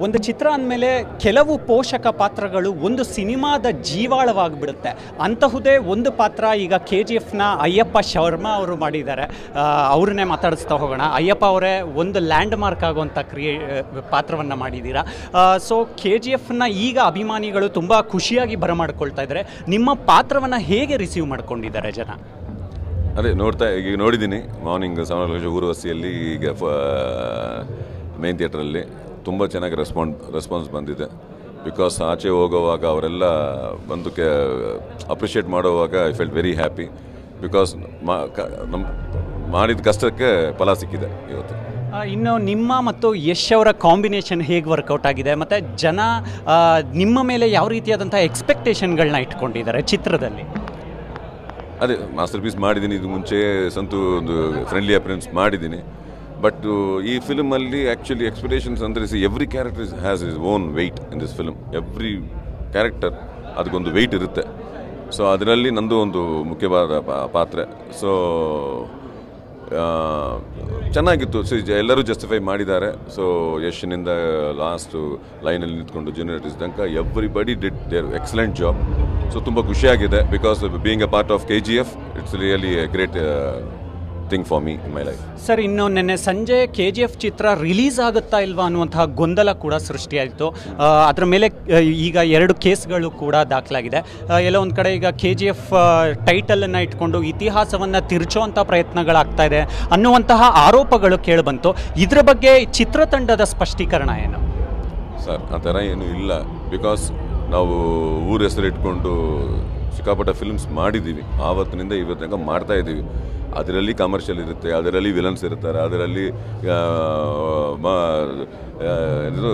ಒಂದು ಚಿತ್ರ ಅಂದಮೇಲೆ ಕೆಲವು ಪೋಷಕ ಪಾತ್ರಗಳು ಒಂದು ಸಿನಿಮಾದ ಜೀವಾಳವಾಗಿಬಿಡುತ್ತೆ ಅಂತಹುದೇ ಒಂದು ಪಾತ್ರ ಈಗ ಕೆ ಜಿ ಎಫ್ನ ಅಯ್ಯಪ್ಪ ಶರ್ಮಾ ಅವರು ಮಾಡಿದ್ದಾರೆ ಆ, ಅವ್ರನ್ನೇ ಮಾತಾಡಿಸ್ತಾ ಹೋಗೋಣ ಅಯ್ಯಪ್ಪ ಅವರೇ ಒಂದು ಲ್ಯಾಂಡ್ ಮಾರ್ಕ್ ಆಗುವಂಥ ಕ್ರಿಯೇ ಪಾತ್ರವನ್ನು ಮಾಡಿದ್ದೀರಾ ಸೊ ಕೆ ಜಿ ಎಫ್ನ ಈಗ ಅಭಿಮಾನಿಗಳು ತುಂಬ ಖುಷಿಯಾಗಿ ಬರಮಾಡ್ಕೊಳ್ತಾ ಇದ್ದಾರೆ ನಿಮ್ಮ ಪಾತ್ರವನ್ನು ಹೇಗೆ ರಿಸೀವ್ ಮಾಡ್ಕೊಂಡಿದ್ದಾರೆ ಜನ ಅದೇ ನೋಡ್ತಾ ಈಗ ನೋಡಿದ್ದೀನಿ ಮಾರ್ನಿಂಗ್ ಸೆವೆನ್ ಲಕ್ಷ ಊರ್ವಸಿಯಲ್ಲಿ ಈಗ ಮೇನ್ ಥಿಯೇಟ್ರಲ್ಲಿ ತುಂಬ ಚೆನ್ನಾಗಿ ರೆಸ್ಪಾಂಡ್ ರೆಸ್ಪಾನ್ಸ್ ಬಂದಿದೆ ಬಿಕಾಸ್ ಆಚೆ ಹೋಗೋವಾಗ ಅವರೆಲ್ಲ ಬಂದು ಕೆ ಅಪ್ರಿಷಿಯೇಟ್ ಮಾಡುವಾಗ I felt very happy because ಮಾ ಕ ನಮ್ಮ ಮಾಡಿದ ಕಷ್ಟಕ್ಕೆ ಫಲ ಸಿಕ್ಕಿದೆ ಇವತ್ತು ಆ, ಇನ್ನು ನಿಮ್ಮ ಮತ್ತು ಯಶ್ ಅವರ ಕಾಂಬಿನೇಷನ್ ಹೇಗೆ ವರ್ಕೌಟ್ ಆಗಿದೆ ಮತ್ತು ಜನ ಆ, ನಿಮ್ಮ ಮೇಲೆ ಯಾವ ರೀತಿಯಾದಂಥ ಎಕ್ಸ್ಪೆಕ್ಟೇಷನ್ಗಳನ್ನ ಇಟ್ಕೊಂಡಿದ್ದಾರೆ ಚಿತ್ರದಲ್ಲಿ ಅದೇ ಮಾಸ್ಟರ್ ಪೀಸ್ ಮಾಡಿದ್ದೀನಿ ಇದು ಮುಂಚೆ ಸಂತು ಒಂದು ಫ್ರೆಂಡ್ಲಿ ಅಪಿರೆನ್ಸ್ ಮಾಡಿದ್ದೀನಿ ಬಟ್ ಈ ಫಿಲ್ಮಲ್ಲಿ ಆ್ಯಕ್ಚುಲಿ ಎಕ್ಸ್ಪೆಕ್ಟೇಷನ್ಸ್ ಅಂದರೆ see every character has is own weight in this film every character ಅದಕ್ಕೊಂದು ವೆಯ್ಟ್ ಇರುತ್ತೆ ಸೊ ಅದರಲ್ಲಿ ನಂದು ಒಂದು ಮುಖ್ಯವಾದ ಪಾ- ಪಾತ್ರ ಸೊ ಚೆನ್ನಾಗಿತ್ತು ಸೊ ಎಲ್ಲರೂ ಜಸ್ಟಿಫೈ ಮಾಡಿದ್ದಾರೆ ಸೊ ಯಶ್ನಿಂದ ಲಾಸ್ಟು ಲೈನಲ್ಲಿ ನಿಂತ್ಕೊಂಡು ಜೂನಿಯರ್ ತನಕ everybody did their excellent job so ತುಂಬ ಖುಷಿಯಾಗಿದೆ because being a part of K G F it's really a great thing for me in my life sir ಇನ್ನು ನಿನ್ನೆ ಸಂಜೆ ಕೆ ಜಿ ಎಫ್ ಚಿತ್ರ release ಆಗುತ್ತಾ ಇಲ್ವಾ ಅನ್ನುವಂತಹ ಗೊಂದಲ ಕೂಡ ಸೃಷ್ಟಿಯಾಯಿತು ಆ, ಅದರ ಮೇಲೆ ಆ, ಈಗ ಎರಡು ಕೇಸ್ಗಳು ಕೂಡ ದಾಖಲಾಗಿದೆ ಆ, ಎಲ್ಲೋ ಒಂದು ಕಡೆ ಈಗ ಕೆ ಜಿ ಎಫ್ ಟೈಟಲನ್ನು ಇಟ್ಕೊಂಡು ಇತಿಹಾಸವನ್ನು ತಿರುಚುವಂಥ ಪ್ರಯತ್ನಗಳಾಗ್ತಾ ಇದೆ ಅನ್ನುವಂತಹ ಆರೋಪಗಳು ಕೇಳಿಬಂತು ಇದ್ರ ಬಗ್ಗೆ ಚಿತ್ರತಂಡದ ಸ್ಪಷ್ಟೀಕರಣ ಏನು ಸರ್ ಆ ಥರ ಏನೂ ಇಲ್ಲ ಬಿಕಾಸ್ ನಾವು ಊರ ಹೆಸರು ಇಟ್ಕೊಂಡು ಸಿಕ್ಕಾಪಟ್ಟೆ ಫಿಲ್ಮ್ಸ್ ಮಾಡಿದ್ದೀವಿ ಆವತ್ತಿನಿಂದ ಇವತ್ತು ತನಕ ಮಾಡ್ತಾ ಇದ್ದೀವಿ ಅದರಲ್ಲಿ ಕಮರ್ಷಿಯಲ್ ಇರುತ್ತೆ ಅದರಲ್ಲಿ ವಿಲನ್ಸ್ ಇರ್ತಾರೆ ಅದರಲ್ಲಿ ಆ, ಮ- ಆ, ಇದು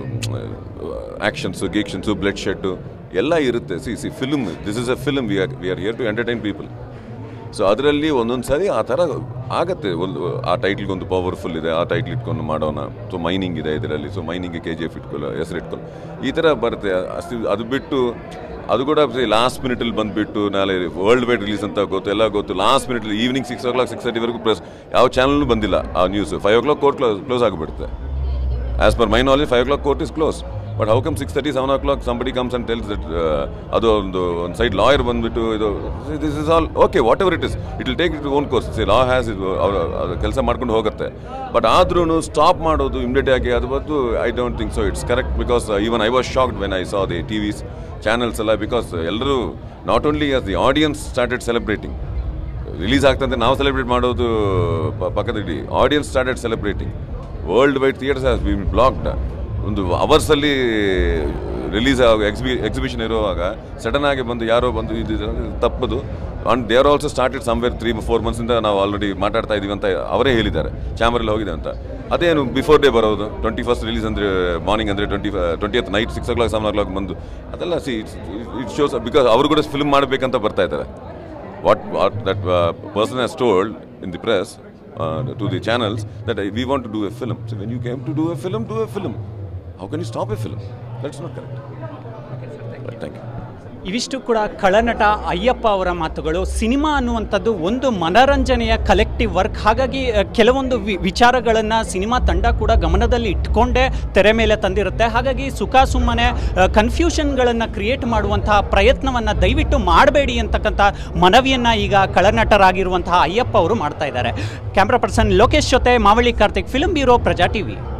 ಆ್ಯಕ್ಷನ್ಸು ಗೀಕ್ಷನ್ಸು ಬ್ಲಡ್ ಶೆಡ್ಡು ಎಲ್ಲ ಇರುತ್ತೆ see see film this is a film we are we are here to entertain people so ಅದರಲ್ಲಿ ಒಂದೊಂದು ಸಾರಿ ಆ ಥರ ಆಗತ್ತೆ ಒಂದು ಆ ಟೈಟ್ಲ್ಗೆ ಒಂದು ಪವರ್ಫುಲ್ ಇದೆ ಆ ಟೈಟ್ಲ್ ಇಟ್ಕೊಂಡು ಮಾಡೋಣ ಸೊ ಮೈನಿಂಗ್ ಇದೆ ಇದರಲ್ಲಿ ಸೊ ಮೈನಿಂಗ್ಗೆ ಕೆ ಜಿ ಎಫ್ ಇಟ್ಕೊಳ್ಳೋ ಹೆಸರು ಇಟ್ಕೊಂಡು ಈ ಥರ ಬರುತ್ತೆ ಅಷ್ಟು ಅದು ಬಿಟ್ಟು ಅದು ಕೂಡ ಲಾಸ್ಟ್ ಮಿನಿಟಲ್ಲಿ ಬಂದುಬಿಟ್ಟು ನಾಳೆ ವರ್ಲ್ಡ್ ವೈಡ್ ರಿಲೀಸ್ ಅಂತ ಗೊತ್ತು ಎಲ್ಲ ಗೊತ್ತು ಲಾಸ್ಟ್ ಮಿನಿಟಲ್ಲಿ evening six o'clock six ತರ್ಟಿವರೆಗೂ ಪ್ರೆಸ್ ಯಾವ ಚಾನಲ್ನೂ ಬಂದಿಲ್ಲ ಆ news five o'clock court close close ಆಗಿಬಿಡುತ್ತೆ as per my knowledge five o'clock court is close but how come six thirty seven o'clock somebody comes and tells that ಅದು ಒಂದು ಒಂದು side lawyer ಬಂದುಬಿಟ್ಟು ಇದು this is all okay whatever it is it will take it own course law has ಇದು ಅವರು ಕೆಲಸ ಮಾಡ್ಕೊಂಡು ಹೋಗುತ್ತೆ ಬಟ್ ಆದ್ರೂ ಸ್ಟಾಪ್ ಮಾಡೋದು ಇಮಿಡಿಯೇಟ್ ಆಗಿ ಅದು ಬಂದು I don't think so it's correct because even I was shocked when I saw the TVs channels ಎಲ್ಲ ಬಿಕಾಸ್ ಎಲ್ಲರೂ not only as the audience started celebrating release ಆಗ್ತಂತೆ ನಾವು ಸೆಲೆಬ್ರೇಟ್ ಮಾಡೋದು ಪ- ಪಕ್ಕದ ಇಡೀ audience started celebrating worldwide theatres has been blocked ಒಂದು ಅವರ್ಸಲ್ಲಿ ರಿಲೀಸ್ ಆಗ ಎಕ್ಸಿಬಿ ಎಕ್ಸಿಬಿಷನ್ ಇರುವಾಗ ಸಡನ್ ಆಗಿ ಬಂದು ಯಾರೋ ಬಂದು ಇದು ಇದು ತಪ್ಪದು and they are also started somewhere three four ಮಂತ್ಸಿಂದ ನಾವು ಆಲ್ರೆಡಿ ಮಾತಾಡ್ತಾ ಇದೀವಿ ಅಂತ ಅವರೇ ಹೇಳಿದ್ದಾರೆ ಚಾಮರಲ್ಲಿ ಹೋಗಿದೆ ಅಂತ ಅದೇನು ಬಿಫೋರ್ ಡೇ ಬರೋದು ಟ್ವೆಂಟಿ ಫಸ್ಟ್ ರಿಲೀಸ್ ಅಂದರೆ ಮಾರ್ನಿಂಗ್ ಅಂದರೆ twenty twenty night six o'clock seven o'clock ಬಂದು ಅದೆಲ್ಲ ಸಿ ಇಟ್ ಶೋಸ್ ಬಿಕಾಸ್ ಅವರು ಕೂಡ ಫಿಲ್ಮ್ ಮಾಡಬೇಕಂತ ಬರ್ತಾ ಇದ್ದಾರೆ what what that uh, person has told in the press uh, to the channels that uh, we want to do a film. So when you came to do a film, do a film. How can you stop a film? That's not correct. Right, thank you. ಇವಿಷ್ಟು ಕೂಡ ಖಳನಟ ಅಯ್ಯಪ್ಪ ಅವರ ಮಾತುಗಳು cinema ಅನ್ನುವಂಥದ್ದು ಒಂದು ಮನರಂಜನೆಯ collective work ಹಾಗಾಗಿ ಅ, ಕೆಲವೊಂದು V ವಿಚಾರಗಳನ್ನು ಸಿನಿಮಾ ತಂಡ ಕೂಡ ಗಮನದಲ್ಲಿ ಇಟ್ಕೊಂಡೇ ತೆರೆ ಮೇಲೆ ತಂದಿರುತ್ತೆ ಹಾಗಾಗಿ ಸುಖ ಸುಮ್ಮನೆ ಕನ್ಫ್ಯೂಷನ್ಗಳನ್ನು ಕ್ರಿಯೇಟ್ ಮಾಡುವಂತಹ ಪ್ರಯತ್ನವನ್ನು ದಯವಿಟ್ಟು ಮಾಡಬೇಡಿ ಅಂತಕ್ಕಂಥ ಮನವಿಯನ್ನು ಈಗ ಖಳನಟರಾಗಿರುವಂತಹ ಅಯ್ಯಪ್ಪ ಅವರು ಮಾಡ್ತಾ ಇದ್ದಾರೆ ಕ್ಯಾಮ್ರಾ ಪರ್ಸನ್ ಲೋಕೇಶ್ ಜೊತೆ ಮಾವಳಿ Karthik film bureau Praja TV